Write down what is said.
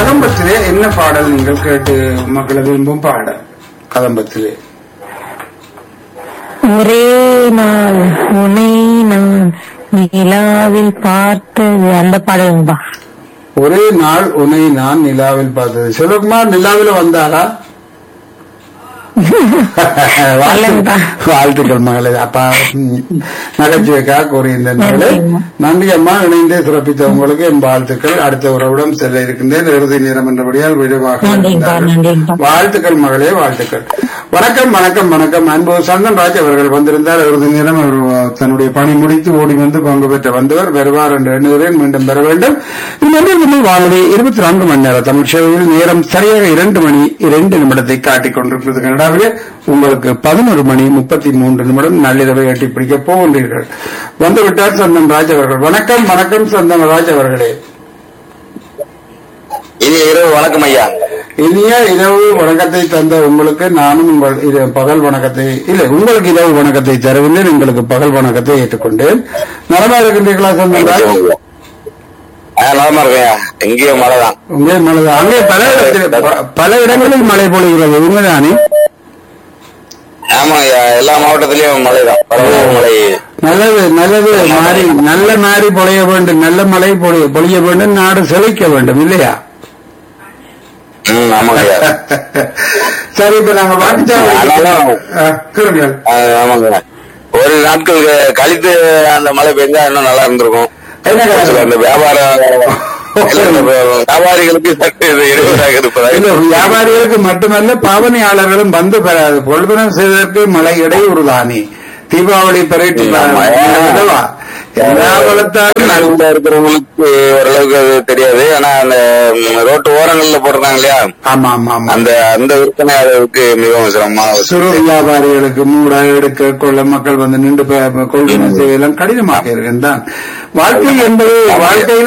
கதம்பத்திலே என்ன பாடல் நீங்கள் கேட்டு மக்களை விரும்பும் பாடல் கதம்பத்திலே ஒரே நாள் உனை நான் நிலாவில் பார்த்தது அந்த பாடலும்பா ஒரே நாள் உன்னை நான் நிலாவில் பார்த்தது சிவகுமார் நிலாவில் வந்தாரா நல்லதுப்பா. வாழ்த்துக்கள் மகளே அப்பா ம், நகைச்சுவைக்காக கூறிய இந்த நாளே நன்றிம்மா. நன்றி அம்மா இணைந்து சிறப்பித்த உங்களுக்கு என் வாழ்த்துக்கள் அடுத்த உறவுடன் செல்ல இருக்கின்றேன் இறுதி நேரம் என்றபடியால் விடுவாக நன்றிங்கப்பா, நன்றிங்கப்பா. வாழ்த்துக்கள் மகளே வாழ்த்துக்கள் வணக்கம் வணக்கம் வணக்கம் அன்பு சந்தன்ராஜ் அவர்கள் வந்திருந்தார் இறுதி நேரம் அவர் தன்னுடைய பணி முடித்து ஓடி வந்து பங்கு பெற்ற வந்தவர் வருவார் என்று எண்ணுகிறேன் மீண்டும் பெற வேண்டும் இந்நிலை வாழ்வை இருபத்தி நான்கு மணி நேரம் தமிழ் சேவையில் நேரம் சரியாக இரண்டு மணி இரண்டு நிமிடத்தை காட்டிக் கொண்டிருக்கிறது கனடாவிலே உங்களுக்கு பதினொரு மணி முப்பத்தி மூன்று நிமிடம் நள்ளிரவை எட்டி பிடிக்கப் போகின்றீர்கள் வந்துவிட்டார் சந்தன் ராஜ் அவர்கள் வணக்கம் வணக்கம் சந்தன் ராஜ் அவர்களே இனி இரவு வணக்கம் ஐயா இனிய இரவு வணக்கத்தை தந்த உங்களுக்கு நானும் உங்கள் இர- பகல் வணக்கத்தை இல்லை உங்களுக்கு இரவு வணக்கத்தை தரவில்லை உங்களுக்கு பகல் வணக்கத்தை ஏற்றுக்கொண்டேன் நலமா இருக்கின்றீர்களா சந்தன் ராஜ் ஆ, நலமா இருக்கேன் எங்கேயும் மழை தான் உங்கே மழை அங்கே பல இடத்தில் ப- பல இடங்களில் மழை பொழிகிறது உண்மைதானே ஆமா ஐயா எல்லா மாவட்டத்திலயும் மழை தான் பரவாயில்ல மழை நல்லது நல்லது மாறி நல்ல மாறி பொழிய வேண்டும் நல்ல மழை பொழிய பொழிய வேண்டும் நாடு செழிக்க வேண்டும் இல்லையா ம் ஆமாங்க ஐயா சரி இப்ப நாங்க வாக்குச்சாவடி ஆனாலும் ஆ, சொல்லுங்கள் ஆ, ஆமாங்க ஒரு நாட்கள் கழித்து அந்த மழை பெஞ்சா இன்னும் நல்லா இருந்திருக்கும் என்ன காரணம்? சில இந்த வியாபார இல்ல, இந்த வியாபாரிகளுக்கு சற்று இது இடையூறாக இருப்பதாக இல்ல வியாபாரிகளுக்கு மட்டுமல்ல பாவனையாளர்களும் வந்து பெறாது கொள்வனம் செய்வதற்கு மழை இடையூறுதானே தீபாவளி பரேட்டு ஆமா. எல்லா வளர்த்தாலும் நடுவுல இருக்கிறவங்களுக்கு ஓரளவுக்கு அது தெரியாது ஆனா அந்த ம், ரோட்டு ஓரங்கள்ல போடுறாங்க இல்லையா ஆமா ஆமா ஆமா அந்த அந்த விற்பனை அளவுக்கு மிகவும் சிரமமான ஒரு சிறு வியாபாரிகளுக்கு மூட எடுக்க கொள்ள மக்கள் வந்து நின்று ப- கொள்வனம் செய்வதெல்லாம் கடினமாக இருக்கின்றான் வாழ்க்கை என்பது வாழ்க்கையில்